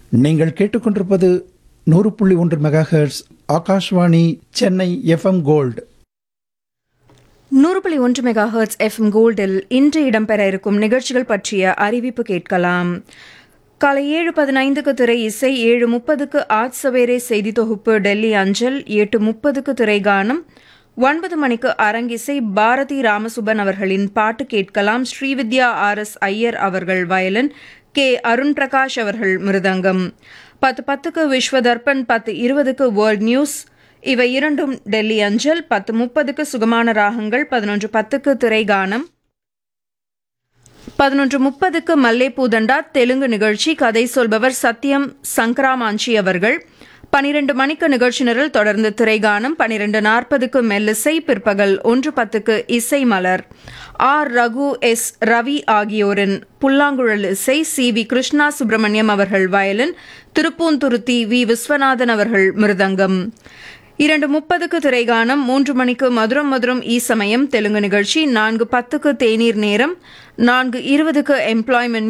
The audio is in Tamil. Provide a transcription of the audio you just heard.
நீங்கள் கேட்டுக்கொண்டிருப்பது நூறு புள்ளி ஒன்று megahertz Akashvani Chennai FM gold நூறு புள்ளி ஒன்று மெகா ஹெர்ட்ஸ் எஃப்எம் கோல்டில் இன்று இடம்பெற இருக்கும் நிகழ்ச்சிகள் பற்றிய அறிவிப்பு கேட்கலாம் காலை ஏழு பதினைந்துக்கு திரை இசை ஏழு முப்பதுக்கு ஆஜ் சவேரே செய்தி தொகுப்பு டெல்லி அஞ்சல் எட்டு முப்பதுக்கு திரை கானம் ஒன்பது மணிக்கு அரங்கிசை பாரதி ராமசுபன் அவர்களின் பாட்டு கேட்கலாம் ஸ்ரீவித்யா ஆர் எஸ் ஐயர் அவர்கள் வயலின் கே அருண் பிரகாஷ் அவர்கள் மிருதங்கம் பத்து பத்துக்கு விஸ்வ தர்ப்பண் பத்து இருபதுக்கு வேர்ல்ட் நியூஸ் இவை இரண்டும் டெல்லி அஞ்சல் பத்து முப்பதுக்கு சுகமான ராகங்கள் பதினொன்று பத்துக்கு திரைகானம் பதினொன்று முப்பதுக்கு மல்லேபூதண்டா தெலுங்கு நிகழ்ச்சி கதை சொல்பவர் சத்யம் சங்கராமாஞ்சி அவர்கள் பனிரெண்டு மணிக்கு நிகழ்ச்சி நிரல் தொடர்ந்து திரைகானம் பனிரெண்டு நாற்பதுக்கு மெல்லிசை பிற்பகல் ஒன்று பத்துக்கு இசை மலர் ஆர் ரகு எஸ் ரவி ஆகியோரின் புல்லாங்குழல் இசை சி வி கிருஷ்ணா சுப்பிரமணியம் அவர்கள் வயலின் திருப்பூந்துருத்தி வி விஸ்வநாதன் அவர்கள் மிருதங்கம் இரண்டு முப்பதுக்கு திரைகானம் மூன்று மணிக்கு மதுரம் மதுரம் ஈ சமயம் தெலுங்கு நிகழ்ச்சி நான்கு பத்துக்கு தேநீர் நேரம் நான்கு இருபதுக்கு எம்ப்ளாய்மெண்ட்